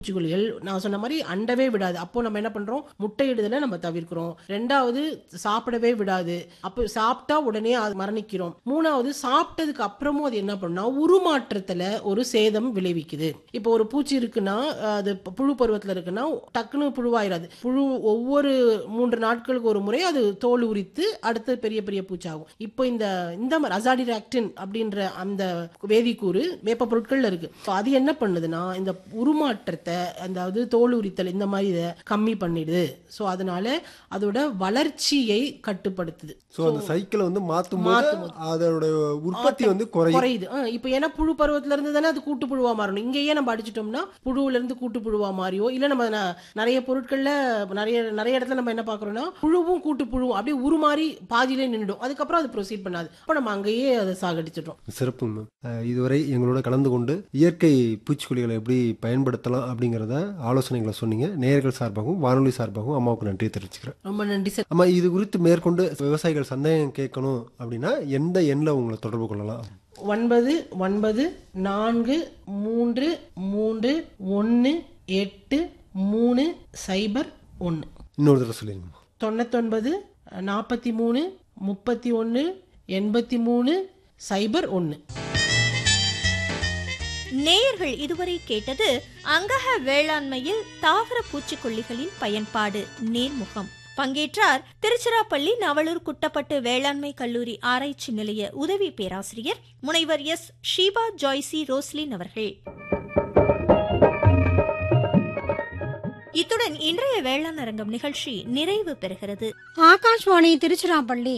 பூச்சிக்கொல்லிகள் நான் சொன்ன மாதிரி அண்டவே விடாது அப்போ நம்ம என்ன பண்றோம் முட்டையிடுதலை நம்ம தவிர்க்கிறோம் ரெண்டாவது சாப்பிடவே விடாது அப்போ சாப்பிட்டா உடனே அது மரணிக்கிறோம் மூணாவது சாப்பிட்டதுக்கு அப்புறமும் அது என்ன பண்ணுனா உருமாற்றத்துல ஒரு சேதம் விளைவிக்குது இப்போ ஒரு பூச்சி இருக்குன்னா அது ப- புழு பருவத்துல இருக்குன்னா டக்குன்னு புழுவாயிராது புழு ஒவ்வொரு மூன்று நாட்களுக்கு ஒரு முறை அது தோல் உரித்து அடுத்து பெரிய பெரிய பூச்சாகும் இப்போ இந்த இந்த மாதிரி அசாடிராக்டின் அப்படின்ற அந்த வேதிக்கூறு வேப்ப பொருட்கள்ல இருக்கு So அது என்ன பண்ணுதுன்னா இந்த உருமாற்றத்தை அதாவது தோல் உரித்தல் இந்த மாதிரி இதை கம்மி பண்ணிடுது ஸோ அதனால அதோட வளர்ச்சியை கட்டுப்படுத்துது ஸோ அந்த சைக்கிளை வந்து மாற்றும் போது அதோட உற்பத்தி வந்து குறையும் குறையுது ஆ, இப்போ ஏன்னா புழு பருவத்துல இருந்து தானே அது கூட்டு புழுவா மாறணும் இங்கேயே நம்ம அடிச்சிட்டோம்னா புழுவுல இருந்து கூட்டு புழுவா மாறியோ இல்ல நம்ம ந- நிறைய பொருட்கள்ல நிறைய நிறைய இடத்துல நம்ம என்ன பாக்குறோம்னா புழுவும் கூட்டு புழுவும் அப்படியே உருமாறி பாதியிலே நின்றுடும் அதுக்கப்புறம் அது ப்ரொசீட் பண்ணாது அப்போ நம்ம அங்கேயே அதை சாகடிச்சிடுறோம் சிறப்பு மேம் அஹ் இதுவரை எங்களோட கலந்து கொண்டு இயற்கை பூச்சிக்கொல்லிகளை எப்படி பயன்படுத்தலாம் அப்படிங்கிறத ஆலோசனைகளை சொன்னீங்க நேயர்கள் சார்பாகவும் வானொலி சார்பாகவும் அம்மாவுக்கு நன்றி தெரிவிச்சுக்கிறேன் ரொம்ப நன்றி சார் அம்மா இது குறித்து மேற்கொண்டு விவசாயிகள் சந்தேகம் கேட்கணும் அப்படின்னா எந்த எண்ணில் உங்களை தொடர்பு கொள்ளலாம் ஒன்பது ஒன்பது நான்கு மூன்று மூன்று ஒன்று எட்டு மூணு சைபர் ஒன்று இன்னொரு தடவை சொல்லிடுங்கம்மா தொண்ணூத்தொன்பது நாற்பத்தி மூணு முப்பத்தி ஒன்று எண்பத்தி மூணு சைபர் ஒன்று நேயர்கள் இதுவரை கேட்டது அங்கக வேளாண்மையில் தாவர பூச்சிக்கொல்லிகளின் பயன்பாடு நேர்முகம் பங்கேற்றார் திருச்சிராப்பள்ளி நவலூர் குட்டப்பட்டு வேளாண்மை கல்லூரி ஆராய்ச்சி நிலைய உதவி பேராசிரியர் முனைவர் எஸ் ஷீபா ஜாய்சி ரோஸ்லின் அவர்கள் இத்துடன் இன்றைய வேளாண் அரங்கம் நிகழ்ச்சி நிறைவு பெறுகிறது ஆகாஷ்வாணி திருச்சிராப்பள்ளி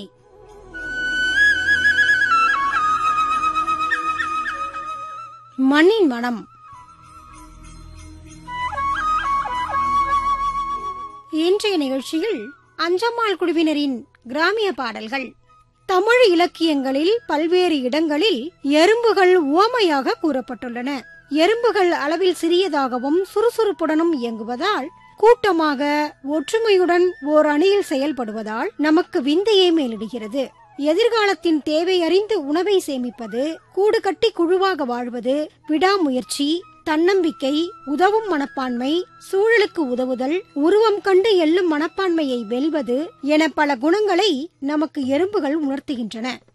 மண்ணின் மனம் இன்றைய நிகழ்ச்சியில் அஞ்சம்மாள் குழுவினரின் கிராமிய பாடல்கள் தமிழ் இலக்கியங்களில் பல்வேறு இடங்களில் எறும்புகள் உவமையாக கூறப்பட்டுள்ளன எறும்புகள் அளவில் சிறியதாகவும் சுறுசுறுப்புடனும் இயங்குவதால் கூட்டமாக ஒற்றுமையுடன் ஓர் அணியில் செயல்படுவதால் நமக்கு விந்தையே மேலிடுகிறது எதிர்காலத்தின் தேவை அறிந்து உணவை சேமிப்பது கூடு கட்டி குழுவாக வாழ்வது விடாமுயற்சி தன்னம்பிக்கை உதவும் மனப்பான்மை சூழலுக்கு உதவுதல் உருவம் கண்டு எள்ளும் மனப்பான்மையை வெல்வது என பல குணங்களை நமக்கு எறும்புகள் உணர்த்துகின்றன